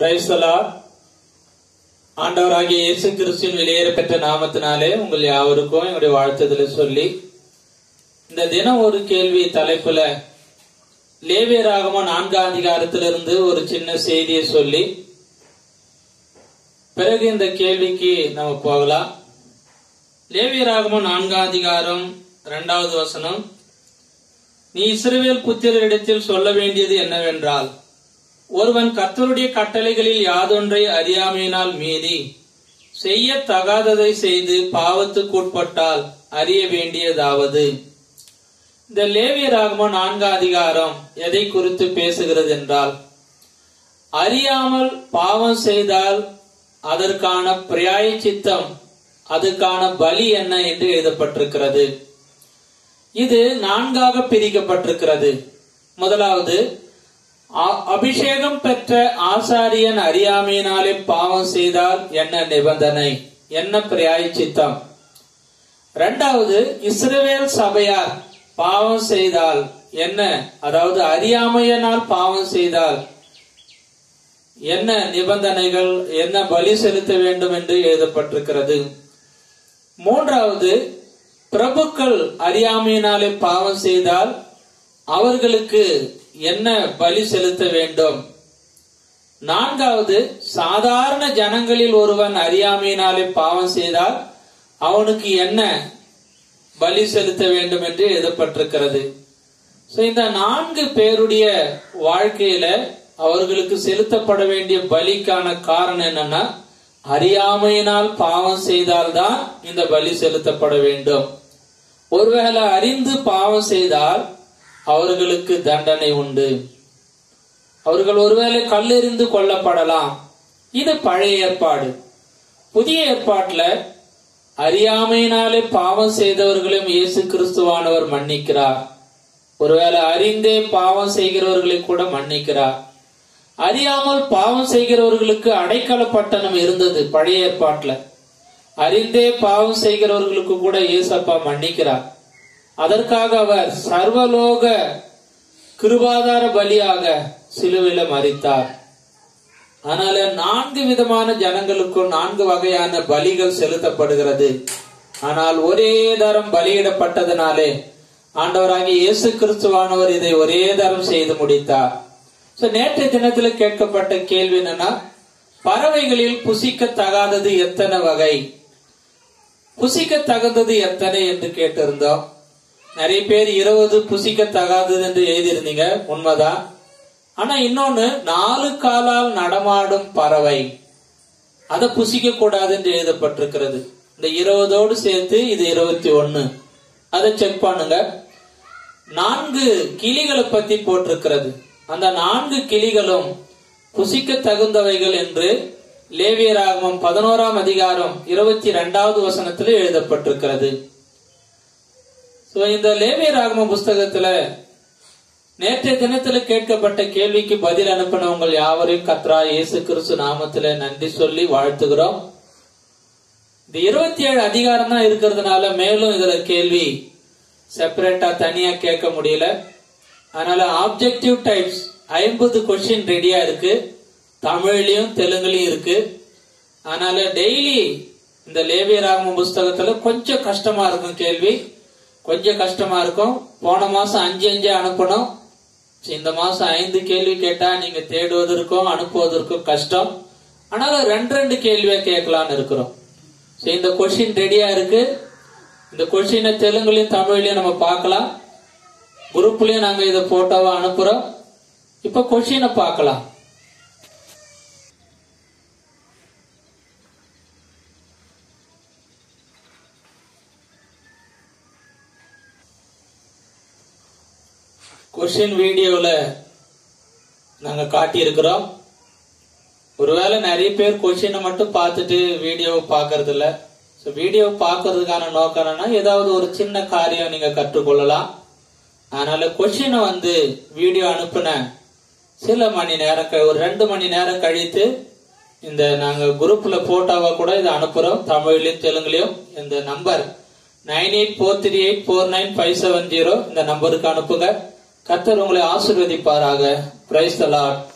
Praise the Lord. ஆண்டவராகிய இயேசு கிறிஸ்துவின் வெளியேற பெற்ற நாமத்தினாலே உங்கள் யாவருக்கும் என்னுடைய வாழ்த்துதலை சொல்லி இந்த தினம் ஒரு கேள்வி தலைப்புல லேவியராகம நான்காம் அதிகாரத்திலிருந்து ஒரு சின்ன செய்தியை சொல்லி பிறகு இந்த கேள்விக்கு நம்ம போகலாம் லேவியராகம நான்காம் அதிகாரம் இரண்டாவது வசனம் நீ இஸ்ரவேல் புத்திரரிடத்தில் சொல்ல வேண்டியது என்னவென்றால் ஒருவன் கர்த்தருடைய கட்டளைகளில் யாதொன்றை அறியாமையினால் மீறி செய்ய தகாததை செய்து பாவத்துக்குட்பட்டால் அறிய வேண்டியதாவது இந்த லேவியராகம நான்காம் அதிகாரம் எதை குறித்து பேசுகிறது என்றால் அறியாமல் பாவம் செய்தால் அதற்கான பிரியாய சித்தம் அதுக்கான பலி என்ன என்று எழுதப்பட்டிருக்கிறது இது நான்காக பிரிக்கப்பட்டிருக்கிறது முதலாவது அ- அபிஷேகம் பெற்ற ஆசாரியன் அறியாமையினாலே பாவம் செய்தால் என்ன நிபந்தனை என்ன பிரியாய சித்தம் இரண்டாவது இஸ்ரவேல் சபையார் பாவம் செய்தால் என்ன அதாவது அறியாமையினால் பாவம் செய்தால் என்ன நிபந்தனைகள் என்ன பலி செலுத்த வேண்டும் என்று எழுதப்பட்டிருக்கிறது மூன்றாவது பிரபுக்கள் அறியாமையினாலே பாவம் செய்தால் அவர்களுக்கு என்ன பலி செலுத்த வேண்டும் நான்காவது சாதாரண ஜனங்களில் ஒருவன் அறியாமையினாலே பாவம் செய்தால் அவனுக்கு என்ன பலி செலுத்த வேண்டும் என்று எழுதப்பட்டிருக்கிறது So, இந்த நான்கு பேருடைய வாழ்க்கையில அவர்களுக்கு செலுத்தப்பட வேண்டிய பலிக்கான காரணம் என்னன்னா அறியாமையினால் பாவம் செய்தால்தான் இந்த பலி செலுத்தப்பட வேண்டும் ஒருவேளை அறிந்து பாவம் செய்தால் அவர்களுக்கு தண்டனை உண்டு அவர்கள் ஒருவேளை கல்லெறிந்து கொல்லப்படலாம் இது பழைய ஏற்பாடு புதிய ஏற்பாட்டுல அறியாமையினாலே பாவம் செய்தவர்களையும் இயேசு கிறிஸ்துவானவர் மன்னிக்கிறார் ஒருவேளை அறிந்தே பாவம் செய்கிறவர்களை கூட மன்னிக்கிறார் அறியாமல் பாவம் செய்கிறவர்களுக்கு அடைக்கல பட்டணம் இருந்தது பழைய ஏற்பாட்டுல அறிந்தே பாவம் செய்கிறவர்களுக்கு கூட இயேசப்பா மன்னிக்கிறார் அதற்காக அவர் சர்வலோக கிருபாதார பலியாக சிலுவையில மறித்தார் அதனால நான்கு விதமான ஜனங்களுக்கும் நான்கு வகையான பலிகள் செலுத்தப்படுகிறது ஆனால் ஒரே தரம் பலியிடப்பட்டதனாலே ஆண்டவராகிய இயேசு கிறிஸ்துவானவர் இதை ஒரே தரம் செய்து முடித்தார் சோ நேற்றைய தினத்துல கேட்கப்பட்ட கேள்வி என்னன்னா பறவைகளில் புசிக்கத்தகாதது எத்தனை வகை புசிக்க தகுந்தது எத்தனை என்று கேட்டிருந்தோம் நிறைய பேர் இருபது புசிக்க தகாதது என்று எழுதியிருந்தீங்க உண்மைதான் ஆனா இன்னொன்னு நாலு காலால் நடமாடும் பறவை அதை புசிக்க கூடாது என்று எழுதப்பட்டிருக்கிறது இந்த இருபதோடு சேர்த்து இது இருபத்தி ஒன்னு அதை செக் பண்ணுங்க நான்கு கிளிகளை பத்தி போட்டிருக்கிறது அந்த நான்கு கிளிகளும் புசிக்க தகுந்தவைகள் என்று லேவியராகமம் பதினோராம் அதிகாரம் இருபத்தி இரண்டாவது வசனத்தில் எழுதப்பட்டிருக்கிறது So, இந்த லேவியராகம புஸ்தகத்துல நேற்றைய தினத்துல கேட்கப்பட்ட கேள்விக்கு பதில் அனுப்பின உங்கள் யாவரையும் கத்ரா இயேசு கிறிஸ்து நாமத்துல நன்றி சொல்லி வாழ்த்துகிறோம் இந்த இருபத்தி ஏழு அதிகாரம் தான் இருக்கிறதுனால மேலும் இதுல கேள்வி செப்பரேட்டா தனியா கேட்க முடியல அதனால ஆப்ஜெக்டிவ் டைப்ஸ் ஐம்பது கொஸ்டின் ரெடியா இருக்கு தமிழ்லயும் தெலுங்குலயும் இருக்கு அதனால டெய்லி இந்த லேவியராகம புஸ்தகத்துல கொஞ்சம் கஷ்டமா இருக்கும் கேள்வி கொஞ்சம் கஷ்டமா இருக்கும் போன மாசம் அஞ்சு அஞ்சு அனுப்பணும் சரி, இந்த மாசம் ஐந்து கேள்வி கேட்டா நீங்க தேடுவதற்கும் அனுப்புவதற்கும் கஷ்டம் ஆனாலும் ரெண்டு ரெண்டு கேள்வியா கேட்கலாம்னு இருக்கிறோம் சரி, இந்த கொஸ்டின் ரெடியா இருக்கு இந்த கொஸ்டினை தெலுங்குலயும் தமிழ்லயும் நம்ம பார்க்கலாம் குரூப்லயும் நாங்க இதை போட்டோவா அனுப்புறோம் இப்ப கொஸ்டினை பார்க்கலாம் கொஸ்டின் வீடியோல நாங்க காட்டியிருக்கிறோம் ஒருவேளை நிறைய பேர் கொஸ்டினை மட்டும் பார்த்துட்டு வீடியோ பார்க்கறது இல்ல ஸோ வீடியோ பார்க்கறதுக்கான நோக்கம் என்னன்னா ஏதாவது ஒரு சின்ன காரியம் நீங்க கற்றுக்கொள்ளலாம் அதனால கொஸ்டினை வந்து வீடியோ அனுப்புன சில மணி நேரம் க- ஒரு ரெண்டு மணி நேரம் கழித்து இந்த நாங்க குரூப்ல போட்டோவா கூட இதை அனுப்புறோம் தமிழ்லயும் தெலுங்குலயும் இந்த number nine eight four three eight four nine five seven zero இந்த நம்பருக்கு அனுப்புங்க கர்த்தர் உங்களை ஆசீர்வதிப்பாராக பிரைஸ் த லார்ட்